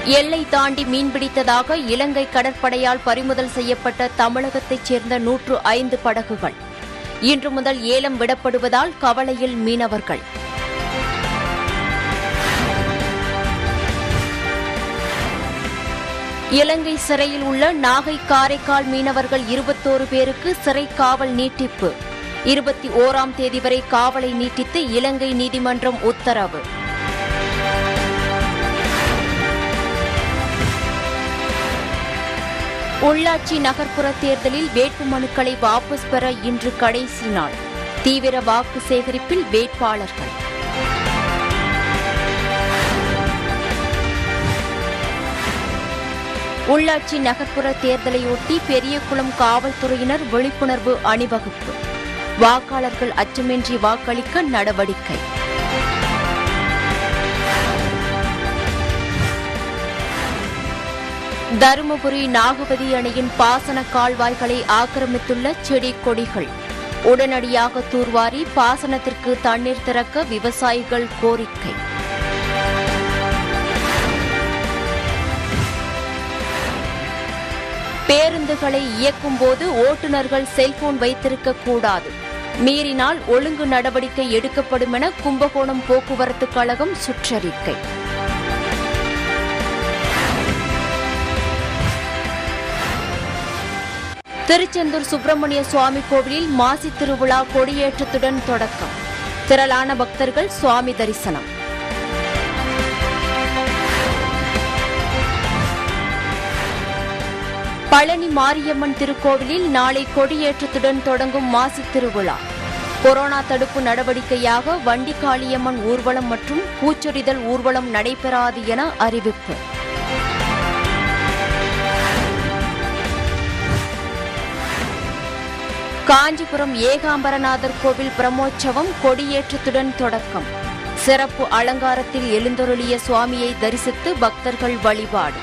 எல்லை தாண்டி மீன்பிடித்ததாக இலங்கை கடற்படையால் பறிமுதல் செய்யப்பட்ட தமிழகத்தைச் சேர்ந்த நூற்று ஐந்து படகுகள் இன்று முதல் ஏலம் விடப்படுவதால் கவலையில் மீனவர்கள் இலங்கை சிறையில் உள்ள நாகை காரைக்கால் மீனவர்கள் இருபத்தோரு பேருக்கு சிறை காவல் நீட்டிப்பு இருபத்தி ஓராம் தேதி வரை காவலை நீட்டித்து இலங்கை நீதிமன்றம் உத்தரவு உள்ளாட்சி நகர்ப்புற தேர்தலில் வேட்புமனுக்களை வாபஸ் பெற இன்று கடைசி நாள் தீவிர வாக்கு சேகரிப்பில் வேட்பாளர்கள் உள்ளாட்சி நகர்ப்புற தேர்தலையொட்டி பெரியகுளம் காவல்துறையினர் விழிப்புணர்வு அணிவகுப்பு வாக்காளர்கள் அச்சமின்றி வாக்களிக்க நடவடிக்கை தருமபுரி நாகபதி அணையின் பாசன கால்வாய்களை ஆக்கிரமித்துள்ள செடி கொடிகள் உடனடியாக தூர்வாரி பாசனத்திற்கு தண்ணீர் திறக்க விவசாயிகள் கோரிக்கை பேருந்துகளை இயக்கும்போது ஓட்டுநர்கள் செல்போன் வைத்திருக்க கூடாது மீறினால் ஒழுங்கு நடவடிக்கை எடுக்கப்படும் என கும்பகோணம் போக்குவரத்து கழகம் சுற்றறிக்கை திருச்செந்தூர் சுப்பிரமணிய சுவாமி கோவிலில் மாசி திருவிழா கொடியேற்றத்துடன் தொடக்கம் திரளான பக்தர்கள் சுவாமி தரிசனம் பழனி மாரியம்மன் திருக்கோவிலில் நாளை கொடியேற்றத்துடன் தொடங்கும் மாசி திருவிழா கொரோனா தடுப்பு நடவடிக்கையாக வண்டி காளியம்மன் ஊர்வலம் மற்றும் பூச்சொரிதல் ஊர்வலம் நடைபெறாது என அறிவிப்பு காஞ்சிபுரம் ஏகாம்பரநாதர் கோவில் பிரம்மோற்சவம் கொடியேற்றத்துடன் தொடக்கம் சிறப்பு அலங்காரத்தில் எழுந்தருளிய சுவாமியை தரிசித்து பக்தர்கள் வழிபாடு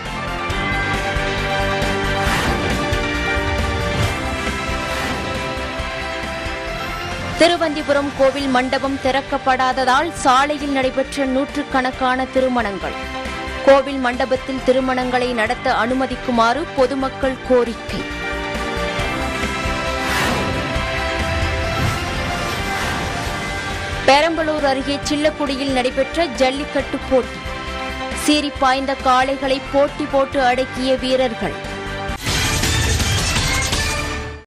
திருவந்திபுரம் கோவில் மண்டபம் திறக்கப்படாததால் சாலையில் நடைபெற்ற நூற்றுக்கணக்கான திருமணங்கள் கோவில் மண்டபத்தில் திருமணங்களை நடத்த அனுமதிக்குமாறு பொதுமக்கள் கோரிக்கை பெரம்பலூர் அருகே சில்லக்குடியில் நடைபெற்ற ஜல்லிக்கட்டு போட்டி சீறி பாய்ந்த காளைகளை போட்டி போட்டு அடக்கிய வீரர்கள்